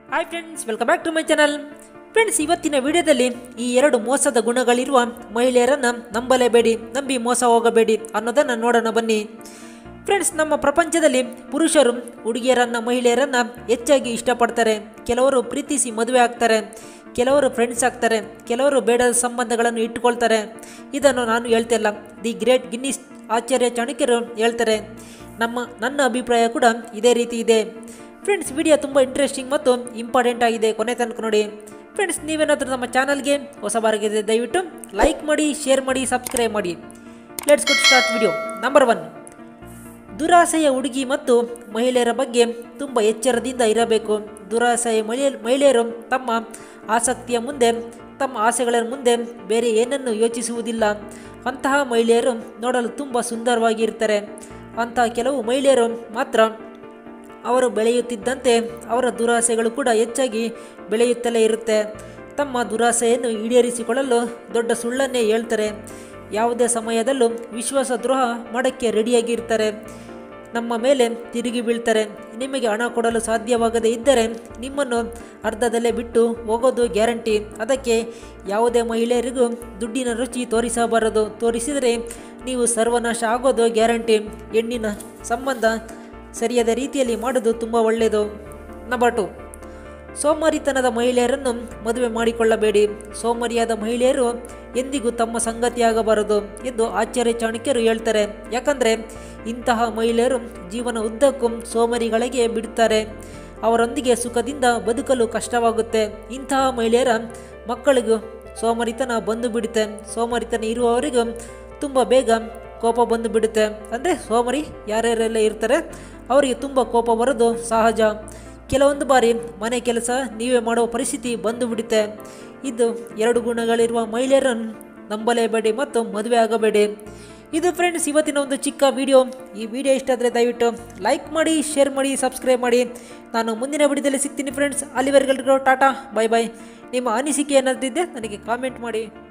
hi friends welcome back to my channel friends ಇವತ್ತಿನ ವಿಡಿಯೋದಲ್ಲಿ ಈ ಎರಡು ಮೋಸದ ಗುಣಗಳಿರುವ ಮಹಿಳೆಯರನ್ನು ನಂಬಲೇಬೇಡಿ ನಂಬಿ ಮೋಸ ಹೋಗಬೇಡಿ ಅನ್ನೋದನ್ನು ನೋಡೋಣ ಬನ್ನಿ ಫ್ರೆಂಡ್ಸ್ ನಮ್ಮ ಪ್ರಪಂಚದಲ್ಲಿ ಪುರುಷರು ಹುಡುಗಿಯರನ್ನು ಮಹಿಳೆಯರನ್ನು ಹೆಚ್ಚಾಗಿ ಇಷ್ಟಪಡ್ತಾರೆ ಕೆಲವರು ಪ್ರೀತಿಸಿ ಮದುವೆ ಆಗ್ತಾರೆ ಕೆಲವರು ಫ್ರೆಂಡ್ಸ್ ಆಗ್ತಾರೆ ಕೆಲವರು ಬೇಡದ ಸಂಬಂಧಗಳನ್ನು ಇಟ್ಟುಕೊಳ್ತಾರೆ ಇದನ್ನು ನಾನು ಹೇಳ್ತಿಲ್ಲ ದಿ ಗ್ರೇಟ್ ಗಿನ್ನಿಸ್ ಆಚಾರ್ಯ ಚಾಣಕ್ಯರು ಹೇಳ್ತಾರೆ ನಮ್ಮ ನನ್ನ ಅಭಿಪ್ರಾಯ ಕೂಡ ಇದೇ ರೀತಿ ಇದೆ ಫ್ರೆಂಡ್ಸ್ ವಿಡಿಯೋ ತುಂಬ ಇಂಟ್ರೆಸ್ಟಿಂಗ್ ಮತ್ತು ಇಂಪಾರ್ಟೆಂಟ್ ಆಗಿದೆ ಕೊನೆ ತನಕ ನೋಡಿ ಫ್ರೆಂಡ್ಸ್ ನೀವೇನಾದರೂ ನಮ್ಮ ಚಾನಲ್ಗೆ ಹೊಸ ಬಾರಿಗೆ ದಯವಿಟ್ಟು ಲೈಕ್ ಮಾಡಿ ಶೇರ್ ಮಾಡಿ ಸಬ್ಸ್ಕ್ರೈಬ್ ಮಾಡಿ let's good start video number one ದುರಾಸೆಯ ಹುಡುಗಿ ಮತ್ತು ಮಹಿಳೆಯರ ಬಗ್ಗೆ ತುಂಬ ಎಚ್ಚರದಿಂದ ಇರಬೇಕು ದುರಾಸೆಯ ಮಹಿಳೆ ಮಹಿಳೆಯರು ತಮ್ಮ ಆಸಕ್ತಿಯ ಮುಂದೆ ತಮ್ಮ ಆಸೆಗಳ ಮುಂದೆ ಬೇರೆ ಏನನ್ನು ಯೋಚಿಸುವುದಿಲ್ಲ ಅಂತಹ ಮಹಿಳೆಯರು ನೋಡಲು ತುಂಬ ಸುಂದರವಾಗಿರ್ತಾರೆ ಅಂತಹ ಕೆಲವು ಮಹಿಳೆಯರು ಮಾತ್ರ ಅವರು ಬೆಳೆಯುತ್ತಿದ್ದಂತೆ ಅವರ ದುರಾಸೆಗಳು ಕೂಡ ಹೆಚ್ಚಾಗಿ ಬೆಳೆಯುತ್ತಲೇ ಇರುತ್ತೆ ತಮ್ಮ ದುರಾಸೆಯನ್ನು ಈಡೇರಿಸಿಕೊಳ್ಳಲು ದೊಡ್ಡ ಸುಳ್ಳನ್ನೇ ಹೇಳ್ತಾರೆ ಯಾವುದೇ ಸಮಯದಲ್ಲೂ ವಿಶ್ವಾಸ ದ್ರೋಹ ಮಾಡೋಕ್ಕೆ ರೆಡಿಯಾಗಿರ್ತಾರೆ ನಮ್ಮ ಮೇಲೆ ತಿರುಗಿ ಬೀಳ್ತಾರೆ ನಿಮಗೆ ಹಣ ಕೊಡಲು ಸಾಧ್ಯವಾಗದೇ ಇದ್ದರೆ ನಿಮ್ಮನ್ನು ಅರ್ಧದಲ್ಲೇ ಬಿಟ್ಟು ಹೋಗೋದು ಗ್ಯಾರಂಟಿ ಅದಕ್ಕೆ ಯಾವುದೇ ಮಹಿಳೆಯರಿಗೂ ದುಡ್ಡಿನ ರುಚಿ ತೋರಿಸಬಾರದು ತೋರಿಸಿದರೆ ನೀವು ಸರ್ವನಾಶ ಆಗೋದು ಗ್ಯಾರಂಟಿ ಹೆಣ್ಣಿನ ಸಂಬಂಧ ಸರಿಯಾದ ರೀತಿಯಲ್ಲಿ ಮಾಡೋದು ತುಂಬ ಒಳ್ಳೆಯದು ನಂಬರ್ ಟು ಸೋಮಾರಿತನದ ಮಹಿಳೆಯರನ್ನು ಮದುವೆ ಮಾಡಿಕೊಳ್ಳಬೇಡಿ ಸೋಮಾರಿಯಾದ ಮಹಿಳೆಯರು ಎಂದಿಗೂ ತಮ್ಮ ಸಂಗತಿಯಾಗಬಾರದು ಎಂದು ಆಚಾರ್ಯ ಚಾಣಕ್ಯರು ಹೇಳ್ತಾರೆ ಯಾಕಂದರೆ ಇಂತಹ ಮಹಿಳೆಯರು ಜೀವನ ಉದ್ದಕ್ಕೂ ಸೋಮಾರಿಗಳಿಗೆ ಬಿಡುತ್ತಾರೆ ಅವರೊಂದಿಗೆ ಸುಖದಿಂದ ಬದುಕಲು ಕಷ್ಟವಾಗುತ್ತೆ ಇಂತಹ ಮಹಿಳೆಯರ ಮಕ್ಕಳಿಗೂ ಸೋಮಾರಿತನ ಬಂದು ಬಿಡುತ್ತೆ ಸೋಮಾರಿತನ ಇರುವವರಿಗೂ ತುಂಬ ಬೇಗ ಕೋಪ ಬಂದು ಬಿಡುತ್ತೆ ಅಂದರೆ ಸೋಮಾರಿ ಯಾರ್ಯಾರೆಲ್ಲ ಇರ್ತಾರೆ ಅವರಿಗೆ ತುಂಬ ಕೋಪ ಬರೋದು ಸಹಜ ಕೆಲವೊಂದು ಬಾರಿ ಮನೆ ಕೆಲಸ ನೀವೇ ಮಾಡುವ ಪರಿಸ್ಥಿತಿ ಬಂದು ಬಿಡುತ್ತೆ ಇದು ಎರಡು ಗುಣಗಳಿರುವ ಮಹಿಳೆಯರನ್ನು ನಂಬಲೇಬೇಡಿ ಮತ್ತು ಮದುವೆ ಆಗಬೇಡಿ ಇದು ಫ್ರೆಂಡ್ಸ್ ಇವತ್ತಿನ ಒಂದು ಚಿಕ್ಕ ವಿಡಿಯೋ ಈ ವಿಡಿಯೋ ಇಷ್ಟ ಆದರೆ ದಯವಿಟ್ಟು ಲೈಕ್ ಮಾಡಿ ಶೇರ್ ಮಾಡಿ ಸಬ್ಸ್ಕ್ರೈಬ್ ಮಾಡಿ ನಾನು ಮುಂದಿನ ವಿಡಿಯೋದಲ್ಲಿ ಸಿಗ್ತೀನಿ ಫ್ರೆಂಡ್ಸ್ ಅಲ್ಲಿವರೆಗೆಲ್ರಿಗೂ ಟಾಟಾ ಬೈ ಬೈ ನಿಮ್ಮ ಅನಿಸಿಕೆ ಏನಾದಿದ್ದೆ ನನಗೆ ಕಾಮೆಂಟ್ ಮಾಡಿ